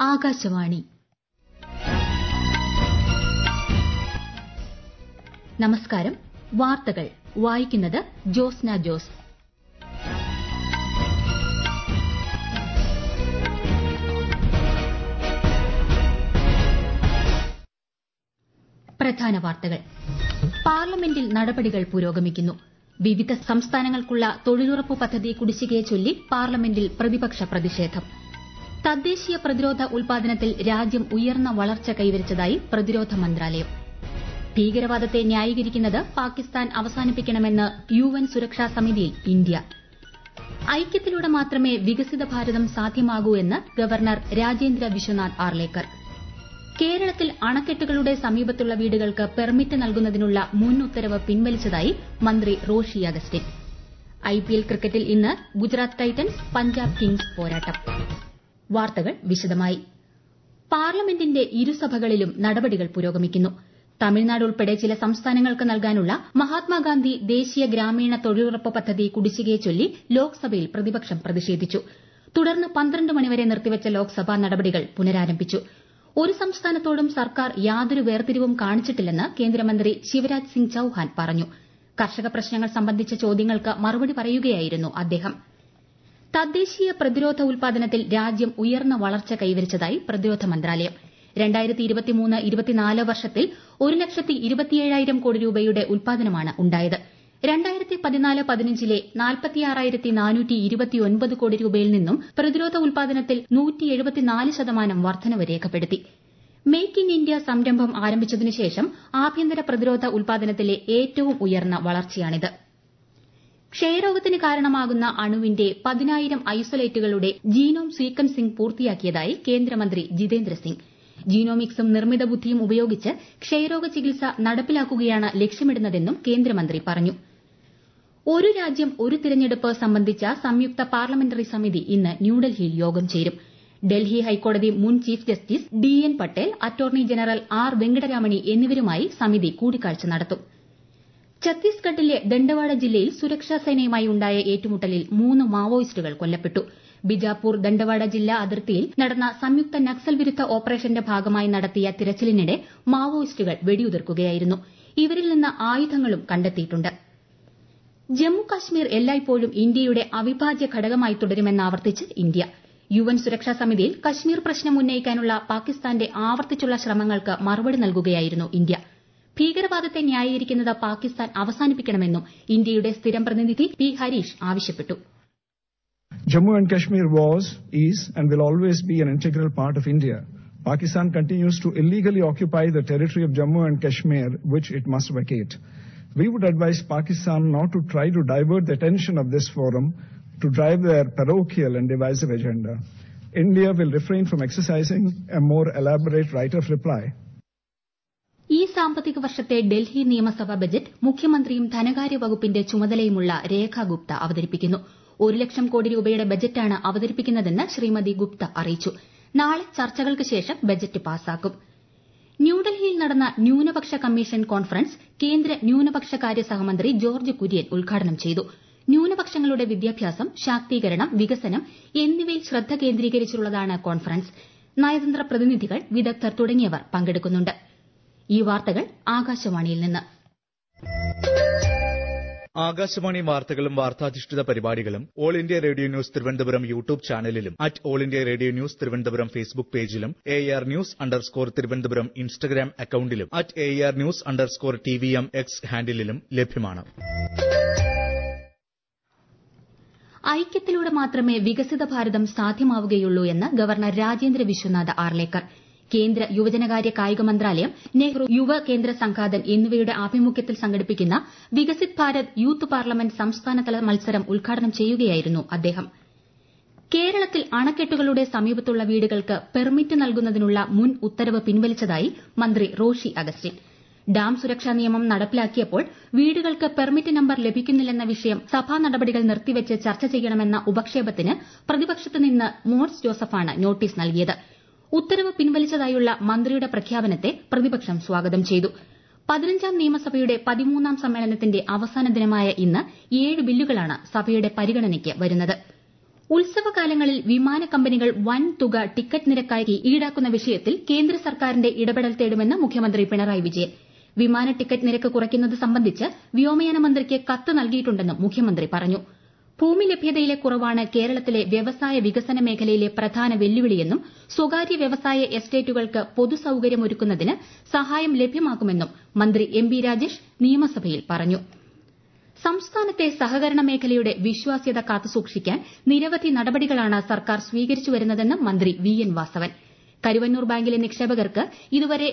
ആകാശവാണി നമസ്കാരം വാർത്തകൾ വായിക്കുന്നത് ജോസ്ന ജോസ് പ്രധാന വാർത്തകൾ പാർലമെന്റിൽ നടപടികൾ പുരോഗമിക്കുന്നു വിവിധ സംസ്ഥാനങ്ങൾക്കുള്ള തൊഴിലുറപ്പ് പദ്ധതി കുടിശ്ശികയെ ചൊല്ലി പാർലമെന്റിൽ പ്രതിപക്ഷ പ്രതിഷേധം തദ്ദേശീയ പ്രതിരോധ ഉൽപാദനത്തിൽ രാജ്യം ഉയർന്ന വളർച്ച കൈവരിച്ചതായി പ്രതിരോധ മന്ത്രാലയം ഭീകരവാദത്തെ ന്യായീകരിക്കുന്നത് പാകിസ്ഥാൻ അവസാനിപ്പിക്കണമെന്ന് യുഎൻ സുരക്ഷാ സമിതിയിൽ ഇന്ത്യ ഐക്യത്തിലൂടെ മാത്രമേ വികസിത ഭാരതം സാധ്യമാകൂ എന്ന് ഗവർണർ രാജേന്ദ്ര വിശ്വനാഥ് ആർലേക്കർ കേരളത്തിൽ അണക്കെട്ടുകളുടെ സമീപത്തുള്ള വീടുകൾക്ക് പെർമിറ്റ് നൽകുന്നതിനുള്ള മുൻ ഉത്തരവ് പിൻവലിച്ചതായി മന്ത്രി റോഷി അഗസ്റ്റിൻ ഐപിഎൽ ക്രിക്കറ്റിൽ ഇന്ന് ഗുജറാത്ത് ടൈറ്റൻസ് പഞ്ചാബ് കിങ്സ് പോരാട്ടം വാർത്തകൾ വിശദമായി പാർലമെന്റിന്റെ ഇരുസഭകളിലും നടപടികൾ പുരോഗമിക്കുന്നു തമിഴ്നാട് ഉൾപ്പെടെ ചില സംസ്ഥാനങ്ങൾക്ക് നൽകാനുള്ള മഹാത്മാഗാന്ധി ദേശീയ ഗ്രാമീണ തൊഴിലുറപ്പ് പദ്ധതി കുടിശ്ശികയെ ചൊല്ലി ലോക്സഭയിൽ പ്രതിപക്ഷം പ്രതിഷേധിച്ചു തുടർന്ന് പന്ത്രണ്ട് മണിവരെ നിർത്തിവച്ച ലോക്സഭ നടപടികൾ പുനരാരംഭിച്ചു ഒരു സംസ്ഥാനത്തോടും സർക്കാർ യാതൊരു വേർതിരിവും കാണിച്ചിട്ടില്ലെന്ന് കേന്ദ്രമന്ത്രി ശിവരാജ് സിംഗ് ചൌഹാൻ പറഞ്ഞു കർഷക പ്രശ്നങ്ങൾ സംബന്ധിച്ച ചോദ്യങ്ങൾക്ക് മറുപടി പറയുകയായിരുന്നു അദ്ദേഹം തദ്ദേശീയ പ്രതിരോധ ഉൽപാദനത്തിൽ രാജ്യം ഉയർന്ന വളർച്ച കൈവരിച്ചതായി പ്രതിരോധ മന്ത്രാലയം വർഷത്തിൽ ഒരു ലക്ഷത്തി ഇരുപത്തിയേഴായിരം കോടി രൂപയുടെ ഉൽപാദനമാണ് ഉണ്ടായത് രണ്ടായിരത്തി പതിനാല് പതിനഞ്ചിലെ നാൽപ്പത്തിയാറായിരത്തി നാനൂറ്റി ഇരുപത്തിയൊൻപത് കോടി രൂപയിൽ നിന്നും പ്രതിരോധ ഉൽപാദനത്തിൽ നൂറ്റി എഴുപത്തിനാല് ശതമാനം വർധനവ് രേഖപ്പെടുത്തി മേക്ക് ഇൻ ഇന്ത്യ സംരംഭം ആരംഭിച്ചതിനു ശേഷം ആഭ്യന്തര പ്രതിരോധ ഉൽപാദനത്തിലെ ഏറ്റവും ഉയർന്ന വളർച്ചയാണിത് ക്ഷയരോഗത്തിന് കാരണമാകുന്ന അണുവിന്റെ പതിനായിരം ഐസൊലേറ്റുകളുടെ ജീനോം സീക്വൻസിംഗ് പൂർത്തിയാക്കിയതായി കേന്ദ്രമന്ത്രി ജിതേന്ദ്ര സിംഗ് ജീനോമിക്സും നിർമ്മിത ബുദ്ധിയും ഉപയോഗിച്ച് ക്ഷയരോഗ ചികിത്സ നടപ്പിലാക്കുകയാണ് ലക്ഷ്യമിടുന്നതെന്നും കേന്ദ്രമന്ത്രി പറഞ്ഞു ഒരു രാജ്യം ഒരു തിരഞ്ഞെടുപ്പ് സംബന്ധിച്ച സംയുക്ത പാർലമെന്ററി സമിതി ഇന്ന് ന്യൂഡൽഹിയിൽ യോഗം ചേരും ഡൽഹി ഹൈക്കോടതി മുൻ chief justice D N Patel attorney general R Venkataramani എന്നിവരുമായി സമിതി കൂടിക്കാഴ്ച നടത്തും ഛത്തീസ്ഗഡിലെ ദണ്ഡവാഡ ജില്ലയിൽ സുരക്ഷാ സേനയുമായി ഉണ്ടായ ഏറ്റുമുട്ടലിൽ മൂന്ന് മാവോയിസ്റ്റുകൾ കൊല്ലപ്പെട്ടു ബിജാപൂർ ദണ്ഡവാഡ ജില്ലാ അതിർത്തിയിൽ നടന്ന സംയുക്ത നക്സൽ വിരുദ്ധ ഓപ്പറേഷന്റെ ഭാഗമായി നടത്തിയ തിരച്ചിലിനിടെ മാവോയിസ്റ്റുകൾ വെടിയുതിർക്കുകയായിരുന്നു ഇവരിൽ നിന്ന് ആയുധങ്ങളും കണ്ടെത്തിയിട്ടുണ്ട് ജമ്മു കാശ്മീർ എല്ലായ്പ്പോഴും ഇന്ത്യയുടെ അവിഭാജ്യ ഘടകമായി തുടരുമെന്നാവർത്തിച്ച് ഇന്ത്യ യുഎൻ സുരക്ഷാ സമിതിയിൽ കശ്മീർ പ്രശ്നം ഉന്നയിക്കാനുള്ള പാകിസ്ഥാന്റെ ആവർത്തിച്ചുള്ള ശ്രമങ്ങൾക്ക് മറുപടി നൽകുകയായിരുന്നു ഇന്ത്യ ഭീകരവാദത്തെ ന്യായീകരിക്കുന്നത് പാകിസ്ഥാൻ അവസാനിപ്പിക്കണമെന്നും ഇന്ത്യയുടെ സ്ഥിരം പ്രതിനിധി പി ഹരീഷ് ആവശ്യപ്പെട്ടു Jammu and Kashmir was, is, and will always be an integral part of India. Pakistan continues to illegally occupy the territory of Jammu and Kashmir, which it must vacate. We would advise Pakistan not to try to divert the attention of this forum to drive their parochial and divisive agenda. India will refrain from exercising a more elaborate right of reply. ഈ സാമ്പത്തിക വർഷത്തെ ഡൽഹി നിയമസഭാ budget മുഖ്യമന്ത്രിയും ധനകാര്യ വകുപ്പിന്റെ ചുമതലയുമുള്ള രേഖ ഗുപ്ത അവതരിപ്പിക്കുന്നു ഒരു ലക്ഷം കോടി രൂപയുടെ ബജറ്റാണ് അവതരിപ്പിക്കുന്നതെന്ന് ശ്രീമതി ഗുപ്ത അറിയിച്ചു നാളെ ചർച്ചകൾക്ക് ശേഷം ബജറ്റ് പാസാക്കും ന്യൂഡൽഹിയിൽ നടന്ന ന്യൂനപക്ഷ കമ്മീഷൻ കോൺഫറൻസ് കേന്ദ്ര ന്യൂനപക്ഷ കാര്യ സഹമന്ത്രി ജോർജ് കുര്യൻ ഉദ്ഘാടനം ചെയ്തു ന്യൂനപക്ഷങ്ങളുടെ വിദ്യാഭ്യാസം ശാക്തീകരണം വികസനം എന്നിവയിൽ ശ്രദ്ധ കേന്ദ്രീകരിച്ചുള്ളതാണ് കോൺഫറൻസ് നയതന്ത്ര പ്രതിനിധികൾ വിദഗ്ധർ തുടങ്ങിയവർ പങ്കെടുക്കുന്നുണ്ട് ഈ വാർത്തകൾ ആകാശവാണിയിൽ നിന്ന് ആകാശവാണി വാർത്തകളും വാർത്താധിഷ്ഠിത പരിപാടികളും all India radio news Thiruvananthapuram YouTube ചാനലിലും at all India radio news Thiruvananthapuram Facebook പേജിലും A R news underscore Thiruvananthapuram Instagram അക്കൌണ്ടിലും at A R news underscore T V M X ഹാൻഡിലും ലഭ്യമാണ് ഐക്യത്തിലൂടെ മാത്രമേ വികസിത ഭാരതം സാധ്യമാവുകയുള്ളൂ എന്ന് ഗവർണർ രാജേന്ദ്ര വിശ്വനാഥ് ആർലേക്കർ കേന്ദ്ര യുവജനകാര്യ കായിക മന്ത്രാലയം നെഹ്റു യുവ കേന്ദ്ര സംഘാതൻ എന്നിവയുടെ ആഭിമുഖ്യത്തിൽ സംഘടിപ്പിക്കുന്ന വികസിത് ഭാരത് യൂത്ത് പാർലമെന്റ് സംസ്ഥാനതല മത്സരം ഉദ്ഘാടനം ചെയ്യുകയായിരുന്നു അദ്ദേഹം കേരളത്തിൽ അണക്കെട്ടുകളുടെ സമീപത്തുള്ള വീടുകൾക്ക് പെർമിറ്റ് നൽകുന്നതിനുള്ള മുൻ ഉത്തരവ് പിൻവലിച്ചതായി മന്ത്രി റോഷി അഗസ്റ്റിൻ ഡാം സുരക്ഷാ നിയമം നടപ്പിലാക്കിയപ്പോൾ വീടുകൾക്ക് പെർമിറ്റ് നമ്പർ ലഭിക്കുന്നില്ലെന്ന വിഷയം സഭാ നടപടികൾ നിർത്തിവച്ച് ചർച്ച ചെയ്യണമെന്ന ഉപക്ഷേപത്തിന് പ്രതിപക്ഷത്ത് നിന്ന് മോൻസ് ജോസഫാണ് നോട്ടീസ് നൽകിയത് ഉത്തരവ് പിൻവലിച്ചതായുള്ള മന്ത്രിയുടെ പ്രഖ്യാപനത്തെ പ്രതിപക്ഷം സ്വാഗതം ചെയ്തു പതിനഞ്ചാം നിയമസഭയുടെ പതിമൂന്നാം സമ്മേളനത്തിന്റെ അവസാന ദിനമായ ഇന്ന് ഏഴ് ബില്ലുകളാണ് സഭയുടെ പരിഗണനയ്ക്ക് വരുന്നത് ഉത്സവകാലങ്ങളിൽ വിമാന കമ്പനികൾ വൻ തുക ടിക്കറ്റ് നിരക്കായി ഈടാക്കുന്ന വിഷയത്തിൽ കേന്ദ്ര സർക്കാരിന്റെ ഇടപെടൽ തേടുമെന്ന് മുഖ്യമന്ത്രി പിണറായി വിജയൻ വിമാന ടിക്കറ്റ് നിരക്ക് കുറയ്ക്കുന്നത് സംബന്ധിച്ച് വ്യോമയാന മന്ത്രിക്ക് കത്ത് നൽകിയിട്ടുണ്ടെന്നും മുഖ്യമന്ത്രി പറഞ്ഞു ഭൂമി ലഭ്യതയിലെ കുറവാണ് കേരളത്തിലെ വ്യവസായ വികസന മേഖലയിലെ പ്രധാന വെല്ലുവിളിയെന്നും സ്വകാര്യ വ്യവസായ എസ്റ്റേറ്റുകൾക്ക് പൊതുസൌകര്യമൊരുക്കുന്നതിന് സഹായം ലഭ്യമാക്കുമെന്നും മന്ത്രി എം ബി രാജേഷ് നിയമസഭയിൽ പറഞ്ഞു സംസ്ഥാനത്തെ സഹകരണ മേഖലയുടെ വിശ്വാസ്യത കാത്തുസൂക്ഷിക്കാൻ നിരവധി നടപടികളാണ് സർക്കാർ സ്വീകരിച്ചു വരുന്നതെന്ന് മന്ത്രി വി എൻ വാസവൻ കരുവന്നൂർ ബാങ്കിലെ നിക്ഷേപകർക്ക് ഇതുവരെ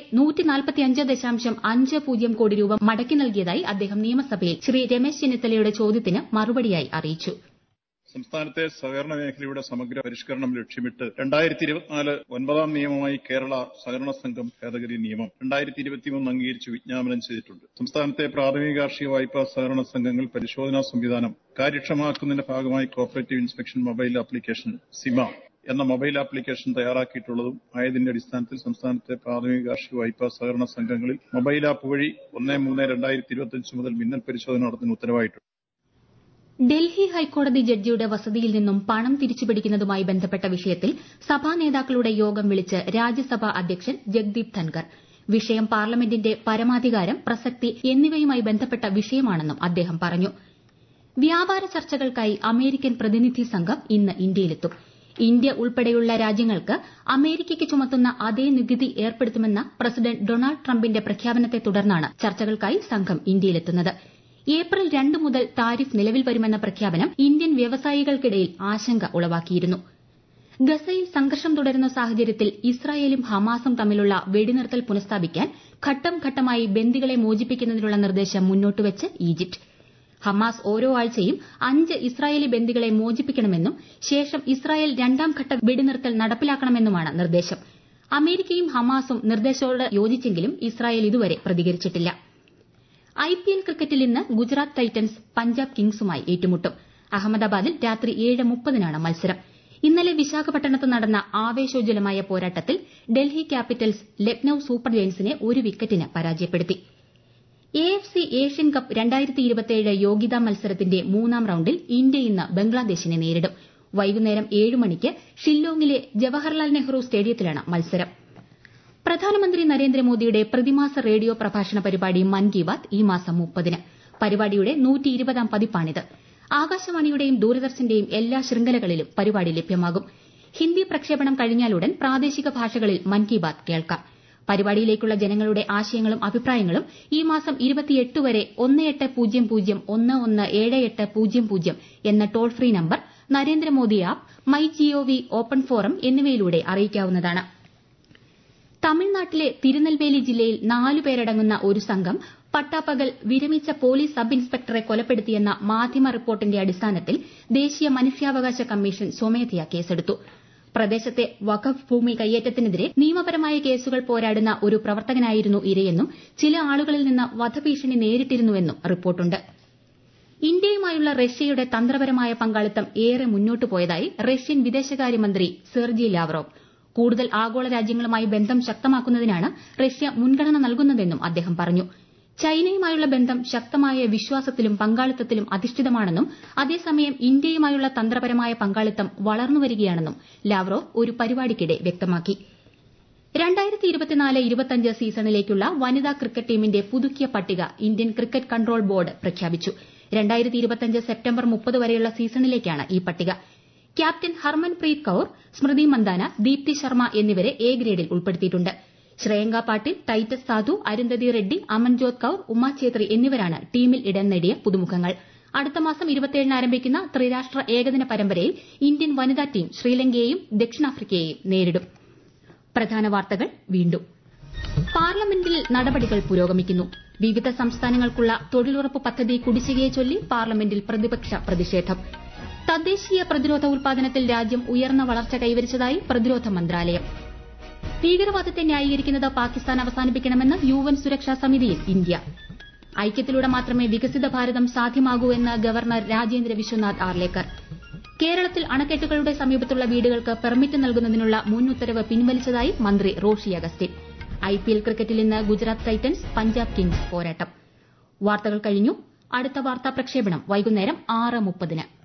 കോടി രൂപ മടക്കി നൽകിയതായി അദ്ദേഹം നിയമസഭയിൽ ശ്രീ രമേശ് ചെന്നിത്തലയുടെ ചോദ്യത്തിന് മറുപടിയായി അറിയിച്ചു സംസ്ഥാനത്തെ സഹകരണ മേഖലയുടെ സമഗ്ര പരിഷ്കരണം ലക്ഷ്യമിട്ട് രണ്ടായിരത്തി ഇരുപത്തിനാല് ഒൻപതാം നിയമമായി കേരള സഹകരണ സംഘം ഭേദഗതി നിയമം രണ്ടായിരത്തി ഇരുപത്തിമൂന്ന് അംഗീകരിച്ച് വിജ്ഞാപനം ചെയ്തിട്ടുണ്ട് സംസ്ഥാനത്തെ പ്രാഥമിക കാർഷിക വായ്പാ സഹകരണ സംഘങ്ങൾ പരിശോധനാ സംവിധാനം കാര്യക്ഷമമാക്കുന്നതിന്റെ ഭാഗമായി കോപ്പറേറ്റീവ് ഇൻസ്പെക്ഷൻ മൊബൈൽ ആപ്ലിക്കേഷൻ സിമ എന്ന മൊബൈൽ ആപ്ലിക്കേഷൻ തയ്യാറാക്കിയിട്ടുള്ളതും ആയതിന്റെ അടിസ്ഥാനത്തിൽ സംസ്ഥാനത്തെ പ്രാഥമിക കാർഷിക വായ്പാ സഹകരണ സംഘങ്ങളിൽ മൊബൈൽ ആപ്പ് വഴി ഒന്ന് മൂന്ന് രണ്ടായിരത്തി ഇരുപത്തിയഞ്ച് മുതൽ മിന്നൽ പരിശോധന നടത്തുന്ന ഉത്തരവായിട്ടുണ്ട് ഡൽഹി ഹൈക്കോടതി ജഡ്ജിയുടെ വസതിയിൽ നിന്നും പണം തിരിച്ചുപിടിക്കുന്നതുമായി ബന്ധപ്പെട്ട വിഷയത്തിൽ സഭാ നേതാക്കളുടെ യോഗം വിളിച്ച് രാജ്യസഭാ അധ്യക്ഷൻ ജഗ്ദീപ് ധൻകർ വിഷയം പാർലമെന്റിന്റെ പരമാധികാരം പ്രസക്തി എന്നിവയുമായി ബന്ധപ്പെട്ട വിഷയമാണെന്നും അദ്ദേഹം പറഞ്ഞു വ്യാപാര ചർച്ചകൾക്കായി അമേരിക്കൻ പ്രതിനിധി സംഘം ഇന്ന് ഇന്ത്യയിലെത്തും ഇന്ത്യ ഉൾപ്പെടെയുള്ള രാജ്യങ്ങൾക്ക് അമേരിക്കയ്ക്ക് ചുമത്തുന്ന അതേ നികുതി ഏർപ്പെടുത്തുമെന്ന പ്രസിഡന്റ് ഡൊണാൾഡ് ട്രംപിന്റെ പ്രഖ്യാപനത്തെ തുടർന്നാണ് ചർച്ചകൾക്കായി സംഘം ഇന്ത്യയിലെത്തുന്നത് ഏപ്രിൽ രണ്ട് മുതൽ താരിഫ് നിലവിൽ വരുമെന്ന പ്രഖ്യാപനം ഇന്ത്യൻ വ്യവസായികൾക്കിടയിൽ ആശങ്ക ഉളവാക്കിയിരുന്നു ഗസയിൽ സംഘർഷം തുടരുന്ന സാഹചര്യത്തിൽ ഇസ്രായേലും ഹമാസും തമ്മിലുള്ള വെടിനിർത്തൽ പുനഃസ്ഥാപിക്കാൻ ഘട്ടം ഘട്ടമായി ബന്ദികളെ മോചിപ്പിക്കുന്നതിനുള്ള നിർദ്ദേശം മുന്നോട്ടുവച്ച് ഈജിപ്ത് ഹമാസ് ഓരോ ആഴ്ചയും അഞ്ച് ഇസ്രായേലി ബന്ദികളെ മോചിപ്പിക്കണമെന്നും ശേഷം ഇസ്രായേൽ രണ്ടാം ഘട്ട വെടിനിർത്തൽ നടപ്പിലാക്കണമെന്നുമാണ് നിർദ്ദേശം അമേരിക്കയും ഹമാസും നിർദ്ദേശത്തോട് യോജിച്ചെങ്കിലും ഇസ്രായേൽ ഇതുവരെ പ്രതികരിച്ചിട്ടില്ല ഐപിഎൽ ക്രിക്കറ്റിൽ ഇന്ന് ഗുജറാത്ത് ടൈറ്റൻസ് പഞ്ചാബ് കിങ്സുമായി ഏറ്റുമുട്ടും അഹമ്മദാബാദിൽ രാത്രി ഏഴ് മുപ്പതിനാണ് മത്സരം ഇന്നലെ വിശാഖപട്ടണത്ത് നടന്ന ആവേശോജ്വലമായ പോരാട്ടത്തിൽ ഡൽഹി ക്യാപിറ്റൽസ് ലക്നൌ സൂപ്പർ ജയൻസിനെ ഒരു വിക്കറ്റിന് പരാജയപ്പെടുത്തി എഎഫ്സി ഏഷ്യൻ കപ്പ് രണ്ടായിരത്തി ഇരുപത്തിയേഴ് യോഗ്യതാ മത്സരത്തിന്റെ മൂന്നാം റൌണ്ടിൽ ഇന്ത്യ ഇന്ന് ബംഗ്ലാദേശിനെ നേരിടും വൈകുന്നേരം ഏഴ് മണിക്ക് ഷില്ലോങ്ങിലെ ജവഹർലാൽ നെഹ്റു സ്റ്റേഡിയത്തിലാണ് മത്സരം പ്രധാനമന്ത്രി നരേന്ദ്രമോദിയുടെ പ്രതിമാസ റേഡിയോ പ്രഭാഷണ പരിപാടി മൻ കി ബാത് ഈ മാസം മുപ്പതിന് പരിപാടിയുടെ നൂറ്റിയിരുപതാം പതിപ്പാണിത് ആകാശവാണിയുടെയും ദൂരദർശന്റെയും എല്ലാ ശൃംഖലകളിലും പരിപാടി ലഭ്യമാകും ഹിന്ദി പ്രക്ഷേപണം കഴിഞ്ഞാലുടൻ പ്രാദേശിക ഭാഷകളിൽ മൻ കി ബാത് കേൾക്കാം പരിപാടിയിലേക്കുള്ള ജനങ്ങളുടെ ആശയങ്ങളും അഭിപ്രായങ്ങളും ഈ മാസം ഇരുപത്തിയെട്ട് വരെ ഒന്ന് എട്ട് പൂജ്യം പൂജ്യം ഒന്ന് ഒന്ന് ഏഴ് എട്ട് പൂജ്യം പൂജ്യം എന്ന toll free number Narendra Modi app my G O V open forum എന്നിവയിലൂടെ അറിയിക്കാവുന്നതാണ് തമിഴ്നാട്ടിലെ തിരുനെൽവേലി ജില്ലയിൽ നാലുപേരടങ്ങുന്ന ഒരു സംഘം പട്ടാപ്പകൽ വിരമിച്ച പോലീസ് സബ് ഇൻസ്പെക്ടറെ കൊലപ്പെടുത്തിയെന്ന മാധ്യമ റിപ്പോർട്ടിന്റെ അടിസ്ഥാനത്തിൽ ദേശീയ മനുഷ്യാവകാശ കമ്മീഷൻ സ്വമേധയാ കേസെടുത്തു പ്രദേശത്തെ വഖഫ് ഭൂമി കയ്യേറ്റത്തിനെതിരെ നിയമപരമായ കേസുകൾ പോരാടുന്ന ഒരു പ്രവർത്തകനായിരുന്നു ഇരയെന്നും ചില ആളുകളിൽ നിന്ന് വധഭീഷണി നേരിട്ടിരുന്നുവെന്നും റിപ്പോർട്ടുണ്ട് ഇന്ത്യയുമായുള്ള റഷ്യയുടെ തന്ത്രപരമായ പങ്കാളിത്തം ഏറെ മുന്നോട്ടു പോയതായി റഷ്യൻ വിദേശകാര്യമന്ത്രി സെർജി ലാവ്റോവ് കൂടുതൽ ആഗോള രാജ്യങ്ങളുമായി ബന്ധം ശക്തമാക്കുന്നതിനാണ് റഷ്യ മുൻഗണന നൽകുന്നതെന്നും അദ്ദേഹം പറഞ്ഞു ചൈനയുമായുള്ള ബന്ധം ശക്തമായ വിശ്വാസത്തിലും പങ്കാളിത്തത്തിലും അധിഷ്ഠിതമാണെന്നും അതേസമയം ഇന്ത്യയുമായുള്ള തന്ത്രപരമായ പങ്കാളിത്തം വളർന്നുവരികയാണെന്നും ലാവ്റോവ് ഒരു പരിപാടിക്കിടെ വ്യക്തമാക്കി സീസണിലേക്കുള്ള വനിതാ ക്രിക്കറ്റ് ടീമിന്റെ പുതുക്കിയ പട്ടിക ഇന്ത്യൻ ക്രിക്കറ്റ് കൺട്രോൾ ബോർഡ് പ്രഖ്യാപിച്ചു സെപ്റ്റംബർ മുപ്പത് വരെയുള്ള സീസണിലേക്കാണ് ഈ പട്ടിക ക്യാപ്റ്റൻ ഹർമൻപ്രീത് കൌർ സ്മൃതി മന്ദാന ദീപ്തി ശർമ്മ എന്നിവരെ എ ഗ്രേഡിൽ ഉൾപ്പെടുത്തിയിട്ടുണ്ട് ശ്രേയങ്ക പാട്ടീൽ ടൈറ്റസ് സാധു അരുന്ധതി റെഡ്ഡി അമൻജോത് കൌർ ഉമ ഛേത്രി എന്നിവരാണ് ടീമിൽ ഇടം നേടിയ പുതുമുഖങ്ങൾ അടുത്ത മാസം ഇരുപത്തിയേഴിന് ആരംഭിക്കുന്ന ത്രിരാഷ്ട്ര ഏകദിന പരമ്പരയിൽ ഇന്ത്യൻ വനിതാ ടീം ശ്രീലങ്കയെയും ദക്ഷിണാഫ്രിക്കയെയും നേരിടും പ്രധാന വാർത്തകൾ വീണ്ടും പാർലമെന്റിൽ നടപടികൾ പുരോഗമിക്കുന്നു വിവിധ സംസ്ഥാനങ്ങൾക്കുള്ള തൊഴിലുറപ്പ് പദ്ധതി കുടിശ്ശികയെ ചൊല്ലി പാർലമെന്റിൽ പ്രതിപക്ഷ പ്രതിഷേധം തദ്ദേശീയ പ്രതിരോധ ഉൽപാദനത്തിൽ രാജ്യം ഉയർന്ന വളർച്ച കൈവരിച്ചതായി പ്രതിരോധ മന്ത്രാലയം ഭീകരവാദത്തെ ന്യായീകരിക്കുന്നത് പാകിസ്ഥാൻ അവസാനിപ്പിക്കണമെന്ന് യുഎൻ സുരക്ഷാ സമിതിയിൽ ഇന്ത്യ ഐക്യത്തിലൂടെ മാത്രമേ വികസിത ഭാരതം സാധ്യമാകൂ എന്ന് ഗവർണർ രാജേന്ദ്ര വിശ്വനാഥ് ആർലേക്കർ കേരളത്തിൽ അണക്കെട്ടുകളുടെ സമീപത്തുള്ള വീടുകൾക്ക് പെർമിറ്റ് നൽകുന്നതിനുള്ള മുൻ ഉത്തരവ് പിൻവലിച്ചതായി മന്ത്രി റോഷി അഗസ്റ്റിൻ ഐപിഎൽ ക്രിക്കറ്റിൽ ഇന്ന് ഗുജറാത്ത് ടൈറ്റൻസ് പഞ്ചാബ് കിങ്സ് പോരാട്ടം വാർത്തകൾ കഴിഞ്ഞു അടുത്ത വാർത്താ പ്രക്ഷേപണം വൈകുന്നേരം ആറ് മുപ്പതിന്